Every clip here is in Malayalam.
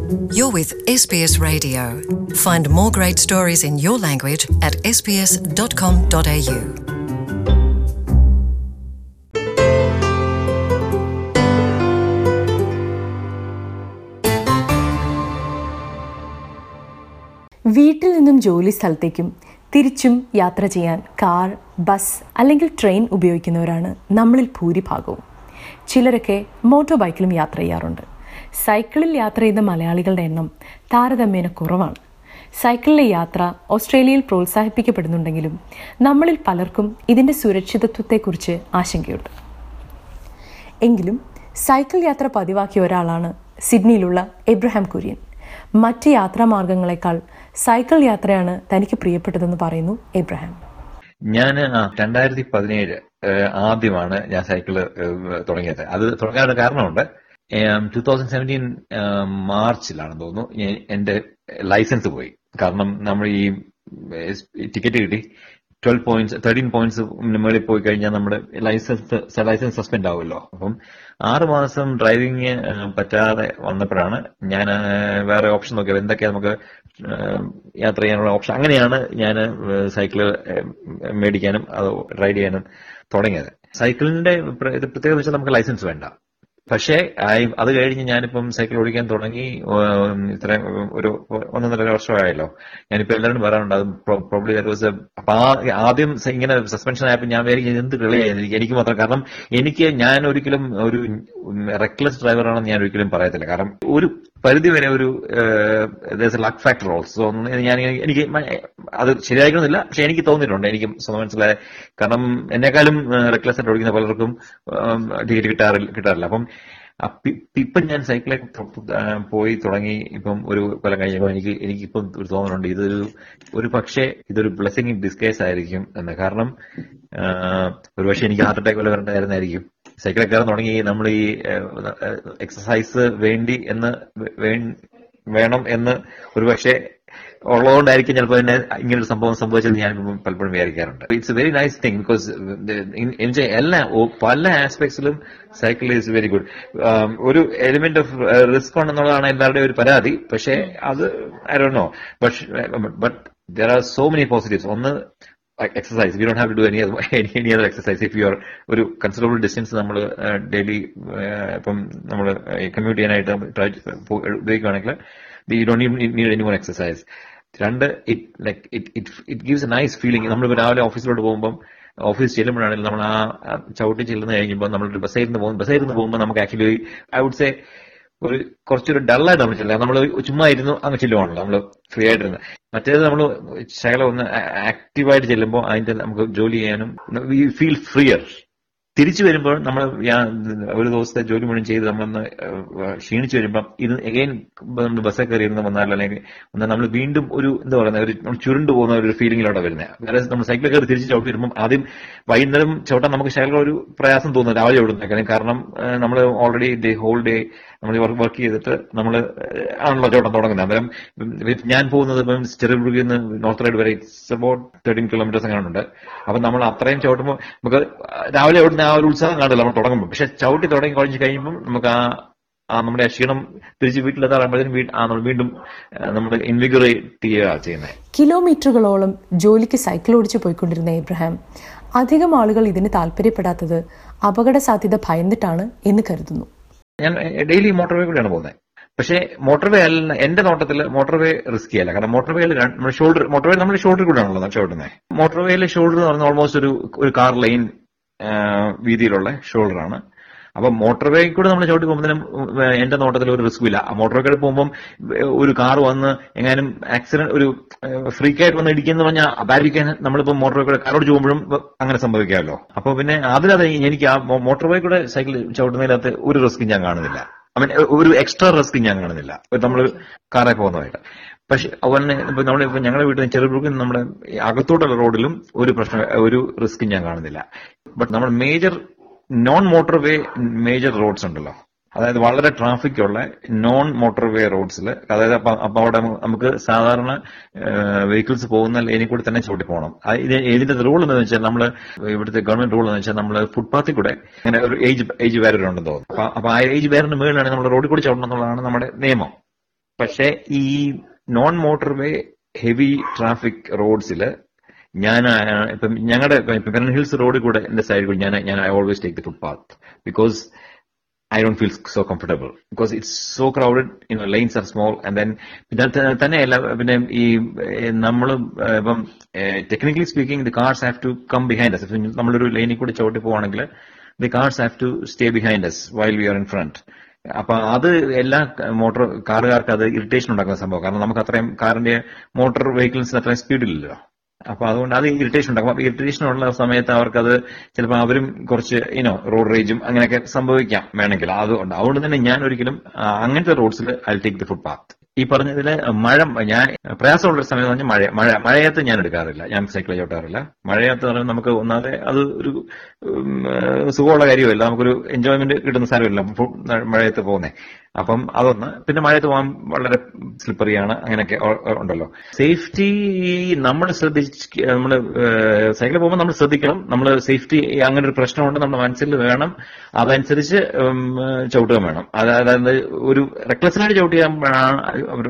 You're with SBS Radio. Find more great stories in your language at sbs.com.au. വീട്ടിൽ നിന്നും ജോലി സ്ഥലത്തേക്കും തിരിച്ചും യാത്ര ചെയ്യാൻ കാർ ബസ് അല്ലെങ്കിൽ ട്രെയിൻ ഉപയോഗിക്കുന്നവരാണ് നമ്മളിൽ ഭൂരിഭാഗവും ചിലരൊക്കെ മോട്ടോർ ബൈക്കിലും യാത്ര ചെയ്യാറുണ്ട് സൈക്കിളിൽ യാത്ര ചെയ്യുന്ന മലയാളികളുടെ എണ്ണം താരതമ്യേന കുറവാണ് സൈക്കിളിലെ യാത്ര ഓസ്ട്രേലിയയിൽ പ്രോത്സാഹിപ്പിക്കപ്പെടുന്നുണ്ടെങ്കിലും നമ്മളിൽ പലർക്കും ഇതിൻ്റെ സുരക്ഷിതത്വത്തെക്കുറിച്ച് ആശങ്കയുണ്ട് എങ്കിലും സൈക്കിൾ യാത്ര പതിവാക്കിയ ഒരാളാണ് സിഡ്നിയിലുള്ള എബ്രഹാം കുര്യൻ മറ്റ് യാത്രാമാർഗങ്ങളെക്കാൾ സൈക്കിൾ യാത്രയാണ് തനിക്ക് പ്രിയപ്പെട്ടതെന്ന് പറയുന്നു എബ്രഹാം ഞാൻ രണ്ടായിരത്തി പതിനേഴ് ആദ്യമാണ് ഞാൻ സൈക്കിള് ഏഹ്, തുടങ്ങിയത് അത് തുടങ്ങാനുള്ള കാരണമുണ്ട് ടൂ തൗസൻഡ് സെവൻറ്റീൻ മാർച്ചിലാണെന്ന് തോന്നുന്നു ഞാൻ- എന്റെ ലൈസൻസ് പോയി കാരണം നമ്മൾ ഈ ടിക്കറ്റ് കിട്ടി ട്വൽവ് പോയിന്റ്സ് തേർട്ടീൻ പോയിന്റ്സ് മുകളിൽ പോയി കഴിഞ്ഞാൽ നമ്മുടെ ലൈസൻസ് ലൈസൻസ് സസ്പെൻഡ് ആവുമല്ലോ അപ്പം ആറ് മാസം ഡ്രൈവിംഗ് പറ്റാതെ വന്നപ്പോഴാണ് ഞാൻ വേറെ ഓപ്ഷൻ നോക്കിയത് എന്തൊക്കെയാ നമുക്ക് ഏഹ്, യാത്ര ചെയ്യാനുള്ള ഓപ്ഷൻ അങ്ങനെയാണ് ഞാൻ സൈക്കിള് മേടിക്കാനും അത് റൈഡ് ചെയ്യാനും തുടങ്ങിയത് സൈക്കിളിന്റെ പ്ര- ഇത് പ്രത്യേകത വെച്ചാൽ നമുക്ക് ലൈസൻസ് വേണ്ട പക്ഷേ ആയി- അത് കഴിഞ്ഞ് ഞാനിപ്പം സൈക്കിൾ ഓടിക്കാൻ തുടങ്ങി ഉം, ഇത്ര ഒരു ഒന്നൊന്നര വർഷമായല്ലോ ഞാനിപ്പോ എല്ലാവരും പറയാറുണ്ട് അത് പ്രോബ്ലി വാസ് അപ്പൊ ആ ആദ്യം സ- ഇങ്ങനെ സസ്പെൻഷൻ ആയപ്പോൾ ഞാൻ വേറെ എന്ത് കളിയായിരുന്നു എനിക്ക് മാത്രം കാരണം എനിക്ക് ഞാൻ ഒരിക്കലും ഒരു റെക്ലെസ് ഡ്രൈവറാണെന്ന് ഞാൻ ഒരിക്കലും പറയത്തില്ല കാരണം ഒരു പരിധി വരെ ഒരു ലക്ക് ഫാക്ടർ ഓൾസോ ഞാൻ എനിക്ക് മ- അത് ശരിയായിരിക്കണമെന്നില്ല പക്ഷെ എനിക്ക് തോന്നിയിട്ടുണ്ട് എനിക്ക് സ്വന്തം മനസ്സിലായ കാരണം എന്നെക്കാളും റെക്ലെസ് ആയിട്ട് ഓടിക്കുന്ന പലർക്കും ടിക്കറ്റ് കിട്ടാറില്ല കിട്ടാറില്ല അപ്പം അപ്പി- ഇപ്പം ഞാൻ സൈക്കിളെ പോയി തുടങ്ങി ഇപ്പം ഒരു കൊല്ലം കഴിഞ്ഞപ്പോൾ എനിക്ക് എനിക്കിപ്പം ഒരു തോന്നലുണ്ട് ഇതൊരു ഒരു പക്ഷേ ഇതൊരു ബ്ലെസ്സിങ് ഇൻ ഡിസ്കേസ് ആയിരിക്കും എന്ന് കാരണം ഒരു പക്ഷേ എനിക്ക് ഹാർട്ട് അറ്റാക്ക് വല്ല വരണ്ടായിരുന്നായിരിക്കും സൈക്കിളെ കയറാൻ തുടങ്ങി നമ്മൾ ഈ എക്സസൈസ് വേണ്ടി എന്ന് വേ- വേണം എന്ന് ഒരു പക്ഷേ ഉള്ളതുകൊണ്ടായിരിക്കും ചിലപ്പോൾ തന്നെ ഇങ്ങനെ ഒരു സംഭവം സംഭവിച്ചത് ഞാൻ പലപ്പോഴും വിചാരിക്കാറുണ്ട് it's very nice thing because എനിക്ക് എല്ലാ ഓ- പല ആസ്പെക്ട്സിലും സൈക്കിൾ ഈസ് വെരി ഗുഡ് ഒരു എലിമെന്റ് ഓഫ് റിസ്ക് ഉണ്ടെന്നുള്ളതാണ് എല്ലാവരുടെയും ഒരു പരാതി പക്ഷേ അത് I do know but but there are so many positives ഒന്ന് exercise we don't have to do any any other exercise if you are ഒരു കൺസിഡറബിൾ ഡിസ്റ്റൻസ് നമ്മൾ ഡെയിലി ഇപ്പം നമ്മൾ കമ്മ്യൂട്ട് ചെയ്യാനായിട്ട് try to പോ- ഉപയോഗിക്കുകയാണെങ്കിൽ you don't need any more exercise രണ്ട് it like it it it gives a nice feeling നമ്മൾ രാവിലെ ഓഫീസിലോട്ട് പോകുമ്പോൾ ഓഫീസ് ചെല്ലുമ്പോഴാണെങ്കിലും നമ്മൾ ആ ആ ചവിട്ടി ചെല്ലുന്ന കഴിയുമ്പോൾ നമ്മൾ ബസ്സിൽ നിന്ന് പോകും ബസ്സിൽ നിന്ന് പോകുമ്പോൾ നമുക്ക് ആക്ച്വലി ഐ വുഡ് സേ ഒരു കുറച്ചൊരു ഡള്ളായിട്ട് നമ്മൾ ചെല്ലാം നമ്മൾ ചുമ്മാ ഇരുന്നു അങ്ങ് ചെല്ലുവാണല്ലോ നമ്മൾ ഫ്രീ ആയിട്ടിരുന്ന് മറ്റേത് നമ്മൾ ശകലം ഒന്ന് ആക്റ്റീവായിട്ട് ചെല്ലുമ്പോൾ അതിന്റെ നമുക്ക് ജോലി ചെയ്യാനും വി ഫീൽ ഫ്രീയർ തിരിച്ചു വരുമ്പോൾ നമ്മൾ ഒരു ദിവസത്തെ ജോലി മുഴുവൻ ചെയ്ത് നമ്മളൊന്ന് ഏഹ്, ക്ഷീണിച്ചു വരുമ്പോൾ ഇത് എഗൈൻ നമ്മൾ ബസ്സിൽ കയറി ഇരുന്ന് വന്നാൽ അല്ലെങ്കിൽ വന്നാൽ നമ്മൾ വീണ്ടും ഒരു എന്താ പറയുന്നത് ഒരു നമ്മൾ ചുരുണ്ടു പോകുന്ന ഒരു ഫീലിംഗിലോട്ട് വരുന്നത് വേറെ നമ്മൾ സൈക്കിൾ കയറി തിരിച്ച് ചവിട്ടി വരുമ്പോൾ ആദ്യം വൈകുന്നേരം ചവിട്ടാൻ നമുക്ക് ശകലം ഒരു പ്രയാസം തോന്നുന്നു രാവിലെ ചവിട്ടുന്നേക്കാൻ കാരണം നമ്മൾ ഓൾറെഡി ഡേ ഹോൾ ഡേ നമ്മൾ വർക്ക് ചെയ്തിട്ട് നമ്മൾ ആണല്ലോ ചവിട്ടാൻ തുടങ്ങുന്നത് അന്നേരം ഉം, ഞാൻ പോകുന്നത് ഇപ്പം ചെറുപുഴയിൽ നിന്ന് നോർത്ത് റൈഡ് വരെ ഇറ്റ്സ് അബൌട്ട് തേർട്ടീൻ കിലോമീറ്റേഴ്സ് അങ്ങനെയുണ്ട് അപ്പൊ നമ്മൾ അത്രയും ചവിട്ടുമ്പോൾ നമുക്ക് രാവിലെ ഓടുന്ന ആ ഒരു ഉത്സാഹം കാണില്ല നമ്മൾ തുടങ്ങുമ്പോൾ പക്ഷെ ചവിട്ടി തുടങ്ങി കഴിഞ്ഞ് കഴിയുമ്പോൾ നമുക്ക് ആ ആ നമ്മുടെ ആ ക്ഷീണം തിരിച്ച് വീട്ടിലെത്താറാകുമ്പോഴത്തേനും വീ- ആ നമ്മൾ വീണ്ടും നമ്മൾ ഇൻവിഗറേറ്റ് ചെയ്യുക ചെയ്യുന്നത് കിലോമീറ്ററുകളോളം ജോലിക്ക് സൈക്കിൾ ഓടിച്ചു പോയിക്കൊണ്ടിരുന്ന എബ്രഹാം അധികം ആളുകൾ ഇതിന് താല്പര്യപ്പെടാത്തത് അപകട സാധ്യത ഭയന്നിട്ടാണ് എന്ന് കരുതുന്നു ഞാൻ ഡെയിലി മോട്ടോർ വേ കൂടെയാണ് പോകുന്നത് പക്ഷേ മോട്ടോർ വേ അല്ല എന്റെ നോട്ടത്തിൽ മോട്ടോർ വേ റിസ്കി അല്ല കാരണം മോട്ടോർ വേയിൽ നമ്മൾ ഷോൾഡർ മോട്ടോർ വേ നമ്മുടെ ഷോൾഡർ കൂടെയാണല്ലോ ചവിട്ടുന്നത് മോട്ടോർ വേയിലെ ഷോൾഡർ എന്ന് പറയുന്നത് ഓൾമോസ്റ്റ് ഒരു ഒരു കാർ ലൈൻ വീതിയിലുള്ള ഷോൾഡറാണ് അപ്പൊ മോട്ടോർ വേ കൂടെ നമ്മൾ ചവിട്ടി പോകുമ്പോഴത്തേനും എന്റെ നോട്ടത്തിൽ ഒരു റിസ്ക്കും ഇല്ല മോട്ടോർ വേ കൂടെ പോകുമ്പോൾ ഒരു കാർ വന്ന് എങ്ങാനും ആക്സിഡന്റ് ഒരു ഫ്രീക്കായിട്ട് വന്ന് ഇടിക്കുന്ന പറഞ്ഞാൽ അതായിരിക്കാൻ നമ്മളിപ്പോ മോട്ടോർ വേ കൂടെ കാറോട് പോകുമ്പോഴും അങ്ങനെ സംഭവിക്കാമല്ലോ അപ്പൊ പിന്നെ അതിനകത്ത് എനിക്ക് ആ മോട്ടോർ വേ കൂടെ സൈക്കിൾ ചവിട്ടുന്നതിനകത്ത് ഒരു റിസ്ക്കും ഞാൻ കാണുന്നില്ല ഐ മീൻ ഒരു എക്സ്ട്രാ റിസ്ക് ഞാൻ കാണുന്നില്ല നമ്മൾ കാറെ പോകുന്നതായിട്ട് പക്ഷെ അതുപോലെ ഇപ്പൊ നമ്മുടെ ഇപ്പൊ ഞങ്ങളുടെ വീട്ടിൽ ചെറുപുഴക്കിൽ നമ്മുടെ ഈ അകത്തോട്ടുള്ള റോഡിലും ഒരു പ്രശ്നം ഒരു റിസ്ക് ഞാൻ കാണുന്നില്ല ബട്ട് നമ്മുടെ major non motor way major roads ഉണ്ടല്ലോ അതായത് വളരെ ട്രാഫിക് ഉള്ള നോൺ മോട്ടോർ വേ റോഡ്സിൽ അതായത് അപ്പൊ അപ്പൊ അവിടെ നമുക്ക് സാധാരണ വെഹിക്കിൾസ് പോകുന്ന ലൈനിൽ കൂടി തന്നെ ചവിട്ടി പോകണം ആ ഇത് ഇതിന്റെ റൂൾ എന്ന് വെച്ചാൽ നമ്മൾ ഇവിടുത്തെ ഗവൺമെന്റ് റൂൾ എന്ന് വെച്ചാൽ നമ്മൾ ഫുട്പാത്തിൽ കൂടെ അങ്ങനെ ഒരു ഏജ് ഏജ് ബാരർ ഉണ്ടെന്ന് തോന്നുന്നു അപ്പൊ അപ്പൊ ആ ഏജ് ബാരറിന് മുകളിലാണ് നമ്മൾ റോഡിൽ കൂടി ചവിട്ടണം എന്നുള്ളതാണ് നമ്മുടെ നിയമം പക്ഷേ ഈ നോൺ മോട്ടോർവേ ഹെവി ട്രാഫിക് റോഡ്സിൽ ഞാൻ ആ, ഇപ്പം ഞങ്ങളുടെ പെരൻ ഹിൽസ് റോഡിൽ കൂടെ എന്റെ സൈഡിൽ കൂടെ ഞാൻ ഞാൻ I always take the footpath because I don't feel so comfortable because it's so crowded you know lines are small and then പിന്നെ ത- തന്നെയല്ല പിന്നെ ഈ നമ്മൾ ഇപ്പം technically speaking the cars have to come behind us നമ്മളൊരു ലൈനിൽ കൂടി ചവിട്ടി പോവാണെങ്കിൽ the cars have to stay behind us while we are in front അപ്പൊ അത് എല്ലാ മോട്ടോർ കാറുകാർക്ക് അത് ഇറിറ്റേഷൻ ഉണ്ടാക്കുന്ന സംഭവം കാരണം നമുക്ക് അത്രയും കാറിന്റെ മോട്ടോർ വെഹിക്കിൾസിന് അത്രയും സ്പീഡില്ലല്ലോ അപ്പൊ അതുകൊണ്ട് അത് ഇറിറ്റേഷൻ ഉണ്ടാക്കും അപ്പൊ ഇറിറ്റേഷൻ ഉള്ള സമയത്ത് അവർക്കത് ചിലപ്പോൾ അവരും കുറച്ച് ഇനോ റോഡ് റേജും അങ്ങനെയൊക്കെ സംഭവിക്കാം വേണമെങ്കിൽ അതുകൊണ്ട് അതുകൊണ്ട് തന്നെ ഞാൻ ഒരിക്കലും ആ, അങ്ങനത്തെ റോഡ്സിൽ I take the footpath ഈ പറഞ്ഞതില് മഴ ഞാൻ പ്രയാസമുള്ള സമയം എന്ന് പറഞ്ഞാൽ മഴ മഴ മഴയത്ത് ഞാൻ എടുക്കാറില്ല ഞാൻ സൈക്കിൾ ചവിട്ടാറില്ല മഴയത്ത് എന്ന് പറയുമ്പോൾ നമുക്ക് ഒന്നാതെ അത് ഒരു ഉം, ഏഹ്, സുഖമുള്ള കാര്യമല്ല നമുക്കൊരു എൻജോയ്മെന്റ് കിട്ടുന്ന സാരമില്ല ഫു- മഴയത്ത് പോകുന്നേ അപ്പം അതൊന്ന് പിന്നെ മഴയത്ത് പോകാൻ വളരെ സ്ലിപ്പറിയാണ് അങ്ങനെയൊക്കെ ഉ- ഉണ്ടല്ലോ സേഫ്റ്റി നമ്മൾ ശ്രദ്ധിച്ച് നമ്മൾ സൈക്കിൾ പോകുമ്പോൾ നമ്മൾ ശ്രദ്ധിക്കണം നമ്മൾ സേഫ്റ്റി അങ്ങനെ ഒരു പ്രശ്നമുണ്ട് നമ്മുടെ മനസ്സിൽ വേണം അതനുസരിച്ച് ഉം, ചവിട്ടുക വേണം അത് അതായത് ഒരു റെക്ലസിനായിട്ട് ചവിട്ട് ചെയ്യുമ്പോഴാണ്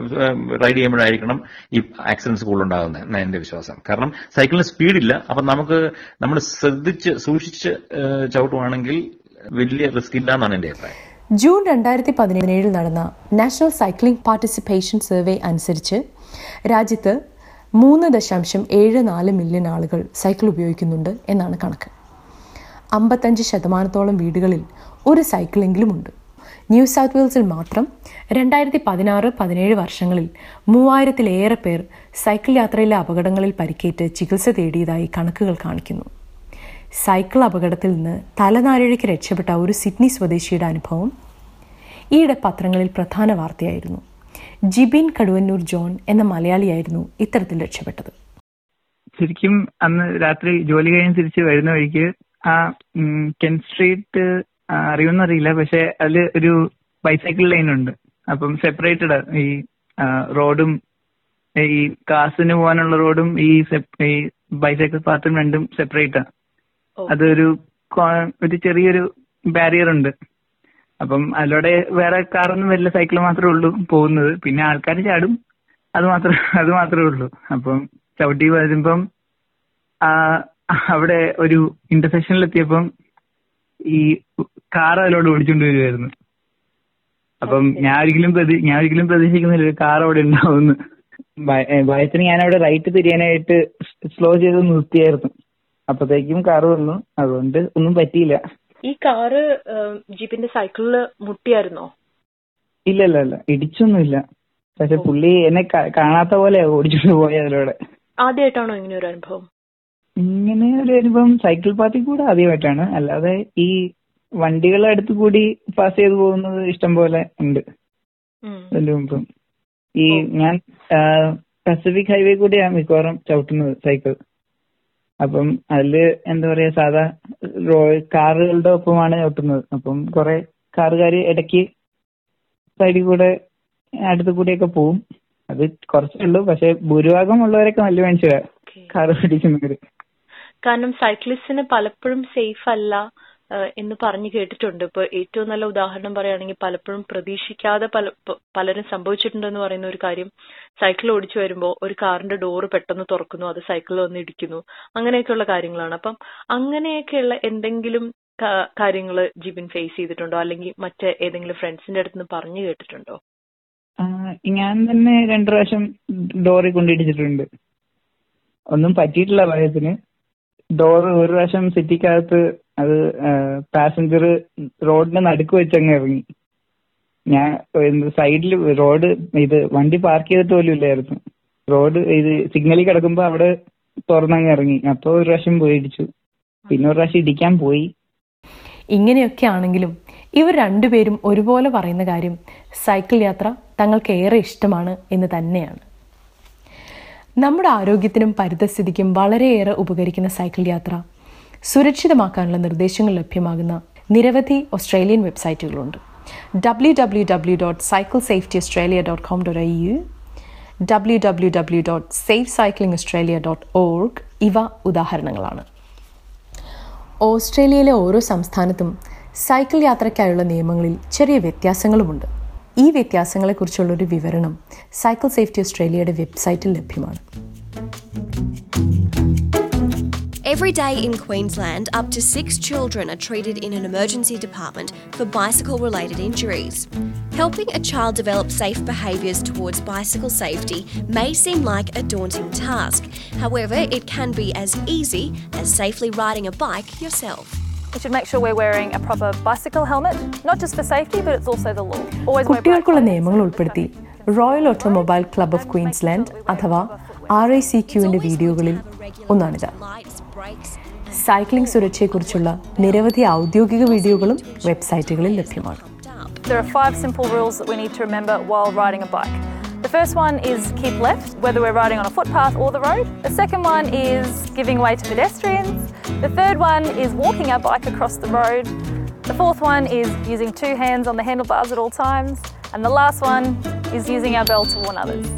റൈഡ് ചെയ്യുമ്പോഴായിരിക്കണം ഈ ആക്സിഡൻസ് കൂടുതലുണ്ടാകുന്നത് എന്നാണ് എന്റെ വിശ്വാസം കാരണം സൈക്കിളിന് സ്പീഡില്ല അപ്പൊ നമുക്ക് നമ്മൾ ശ്രദ്ധിച്ച് സൂക്ഷിച്ച് ഏഹ്, ചവിട്ടുവാണെങ്കിൽ വലിയ റിസ്ക് ഇല്ല എന്നാണ് എന്റെ അഭിപ്രായം ജൂൺ രണ്ടായിരത്തി പതിനേഴിൽ നടന്ന നാഷണൽ സൈക്ലിംഗ് പാർട്ടിസിപ്പേഷൻ സർവേ അനുസരിച്ച് രാജ്യത്ത് മൂന്ന് ദശാംശം ഏഴ് നാല് മില്യൺ ആളുകൾ സൈക്കിൾ ഉപയോഗിക്കുന്നുണ്ട് എന്നാണ് കണക്ക് അമ്പത്തഞ്ച് ശതമാനത്തോളം വീടുകളിൽ ഒരു സൈക്കിളെങ്കിലും ഉണ്ട് ന്യൂ സൗത്ത് വെയിൽസിൽ മാത്രം രണ്ടായിരത്തി പതിനാറ് പതിനേഴ് വർഷങ്ങളിൽ മൂവായിരത്തിലേറെ പേർ സൈക്കിൾ യാത്രയിലെ അപകടങ്ങളിൽ പരിക്കേറ്റ് ചികിത്സ തേടിയതായി കണക്കുകൾ കാണിക്കുന്നു സൈക്കിൾ അപകടത്തിൽ നിന്ന് തലനാരിഴയ്ക്ക് രക്ഷപ്പെട്ട ഒരു സിഡ്നി സ്വദേശിയുടെ അനുഭവം ഈയിടെ പത്രങ്ങളിൽ പ്രധാന വാർത്തയായിരുന്നു ജിബിൻ കടുവന്നൂർ ജോൺ എന്ന മലയാളിയായിരുന്നു ഇത്തരത്തിൽ രക്ഷപ്പെട്ടത് ശരിക്കും അന്ന് രാത്രി ജോലി കഴിഞ്ഞ് തിരിച്ച് വരുന്ന വഴിക്ക് ആ ഉം, കെൻ സ്ട്രീറ്റ് ആ, അറിയുമെന്നറിയില്ല പക്ഷെ അതില് ഒരു ബൈസൈക്കിൾ ലൈൻ ഉണ്ട് അപ്പം സെപ്പറേറ്റഡ് ഈ ആ, റോഡും ഈ കാസിന് പോകാനുള്ള റോഡും ഈ sep- ഈ ബൈസൈക്കിൾ പാത്തും രണ്ടും സെപ്പറേറ്റാ അതൊരു കോ- ഒരു ചെറിയൊരു ബാരിയർ ഉണ്ട് അപ്പം അതിലൂടെ വേറെ കാറൊന്നും വരില്ല സൈക്കിൾ മാത്രമേ ഉള്ളൂ പോകുന്നത് പിന്നെ ആൾക്കാർ ചാടും അത് മാത്രം അത് മാത്രമേ ഉള്ളൂ അപ്പം ചവിട്ടി വരുമ്പം ആ, അവിടെ ഒരു ഇന്റർസെക്ഷനിൽ എത്തിയപ്പം ഈ കാർ അതിലോട്ട് ഓടിച്ചുകൊണ്ട് വരുമായിരുന്നു അപ്പം ഞാൻ ഒരിക്കലും പ്രതി ഞാൻ ഒരിക്കലും പ്രതീക്ഷിക്കുന്നില്ല ഒരു കാർ അവിടെ ഉണ്ടാവുമെന്ന് ഭയ- ഏ, ഭയത്തിന് ഞാൻ അവിടെ റൈറ്റ് തിരിയാനായിട്ട് സ്ലോ ചെയ്ത് നിർത്തിയായിരുന്നു അപ്പത്തേക്കും കാർ വന്നു അതുകൊണ്ട് ഒന്നും പറ്റിയില്ല ഈ കാറ് ഏഹ്, ജീപ്പിന്റെ സൈക്കിളില് മുട്ടിയായിരുന്നോ ഇല്ല ഇല്ല ഇല്ല ഇടിച്ചൊന്നുമില്ല പക്ഷെ പുള്ളി എന്നെ കാ- കാണാത്ത പോലെ ഓടിച്ചോണ്ട് പോയി അതിലൂടെ ആദ്യമായിട്ടാണോ ഇങ്ങനെ ഒരു അനുഭവം ഇങ്ങനെ ഒരു അനുഭവം സൈക്കിൾ പാത്തിൽ കൂടെ ആദ്യമായിട്ടാണ് അല്ലാതെ ഈ വണ്ടികളുടെ അടുത്ത് കൂടി പാസ് ചെയ്ത് പോകുന്നത് ഇഷ്ടം പോലെ ഉണ്ട് ഉം. അതിന്റെ മുമ്പും ഈ ഞാൻ പസഫിക് ഹൈവേ കൂടിയാണ് മിക്കവാറും ചവിട്ടുന്നത് സൈക്കിൾ അപ്പം അതില് എന്താ പറയാ സാധാ റോ- കാറുകളുടെ ഒപ്പമാണ് ചവിട്ടുന്നത് അപ്പം കുറെ കാറുകാര് ഇടയ്ക്ക് സൈഡിൽ കൂടെ അടുത്ത് കൂടിയൊക്കെ പോവും അത് കുറച്ചേ ഉള്ളൂ പക്ഷെ ഭൂരിഭാഗം ഉള്ളവരൊക്കെ നല്ല മനുഷ്യരാ Okay. കാർ ഓടിക്കുന്നവര് കാരണം സൈക്ലിസ്റ്റിന് പലപ്പോഴും സേഫ് അല്ല ഏഹ്, എന്ന് പറഞ്ഞു കേട്ടിട്ടുണ്ട് ഇപ്പൊ ഏറ്റവും നല്ല ഉദാഹരണം പറയുകയാണെങ്കിൽ പലപ്പോഴും പ്രതീക്ഷിക്കാതെ പല പ- പലരും സംഭവിച്ചിട്ടുണ്ടെന്ന് പറയുന്ന ഒരു കാര്യം സൈക്കിൾ ഓടിച്ചു വരുമ്പോൾ ഒരു കാറിന്റെ ഡോറ് പെട്ടെന്ന് തുറക്കുന്നു അത് സൈക്കിളിൽ വന്ന് ഇടിക്കുന്നു അങ്ങനെയൊക്കെയുള്ള കാര്യങ്ങളാണ് അപ്പം അങ്ങനെയൊക്കെയുള്ള എന്തെങ്കിലും കാര്യങ്ങൾ ജിബിൻ ഫേസ് ചെയ്തിട്ടുണ്ടോ അല്ലെങ്കിൽ മറ്റേ ഏതെങ്കിലും ഫ്രണ്ട്സിന്റെ അടുത്ത് നിന്ന് പറഞ്ഞു കേട്ടിട്ടുണ്ടോ ആ, ഞാൻ തന്നെ രണ്ടു പ്രാവശ്യം ഡോറിൽ കൊണ്ടിടിച്ചിട്ടുണ്ട് ഒന്നും പറ്റിയിട്ടില്ല ഭയത്തിന് ഡോറ് ഒരു പ്രാവശ്യം സിറ്റിക്കകത്ത് അത് പാസഞ്ചർ റോഡിന്റെ നടുക്ക് വെച്ചങ്ങ് ഇറങ്ങി ഞാൻ സൈഡിൽ റോഡ് ഇത് വണ്ടി പാർക്ക് ചെയ്തിട്ട് പോലും ഇല്ലായിരുന്നു റോഡ് ഇത് സിഗ്നലിൽ കിടക്കുമ്പോ അവിടെ തുറന്നങ്ങ് ഇറങ്ങി അപ്പൊ ഒരു പ്രാവശ്യം പോയി ഇടിച്ചു പിന്നെ ഒരു പ്രാവശ്യം ഇടിക്കാൻ പോയി ഇങ്ങനെയൊക്കെ ആണെങ്കിലും ഇവർ രണ്ടുപേരും ഒരുപോലെ പറയുന്ന കാര്യം സൈക്കിൾ യാത്ര തങ്ങൾക്ക് ഏറെ ഇഷ്ടമാണ് എന്ന് തന്നെയാണ് നമ്മുടെ ആരോഗ്യത്തിനും പരിതസ്ഥിതിക്കും വളരെയേറെ ഉപകരിക്കുന്ന സൈക്കിൾ യാത്ര സുരക്ഷിതമാക്കാനുള്ള നിർദ്ദേശങ്ങൾ ലഭ്യമാകുന്ന നിരവധി ഓസ്ട്രേലിയൻ വെബ്സൈറ്റുകളുണ്ട് W W W dot cycle safety Australia dot com dot I U W W W dot safe cycling Australia dot org ഇവ ഉദാഹരണങ്ങളാണ് ഓസ്ട്രേലിയയിലെ ഓരോ സംസ്ഥാനത്തും സൈക്കിൾ യാത്രയ്ക്കായുള്ള നിയമങ്ങളിൽ ചെറിയ വ്യത്യാസങ്ങളുമുണ്ട് ഈ വ്യത്യാസങ്ങളെക്കുറിച്ചുള്ളൊരു വിവരണം സൈക്കിൾ സേഫ്റ്റി ഓസ്ട്രേലിയയുടെ വെബ്സൈറ്റിൽ ലഭ്യമാണ് Every day in Queensland, up to six children are treated in an emergency department for bicycle related injuries. Helping a child develop safe behaviours towards bicycle safety may seem like a daunting task. However, it can be as easy as safely riding a bike yourself. We should make sure we're wearing a proper bicycle helmet, not just for safety, but it's also the law. Always wear black കുട്ടികൾക്കുള്ള clothes. നിയമങ്ങൾ ഉൾപ്പെടുത്തി Royal Automobile Club of Queensland അഥവാ ആർ ഐ സി ക്യുവിന്റെ വീഡിയോകളിൽ ഒന്നാണിത് Lights, brakes, സൈക്ലിംഗ് സുരക്ഷയെക്കുറിച്ചുള്ള നിരവധി ഔദ്യോഗിക വീഡിയോകളും വെബ്സൈറ്റുകളിൽ ലഭ്യമാണ് up. There are five simple rules that we need to remember while riding a bike. The first one is keep left, whether we're riding on a footpath or the road. The second one is giving way to pedestrians. The third one is walking our bike across the road. The fourth one is using two hands on the handlebars at all times. And the last one is using our bell to warn others.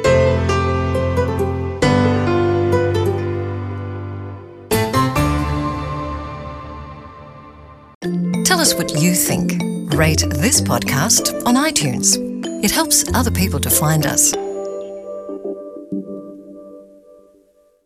Tell us what you think. Rate this podcast on iTunes. It helps other people to find us.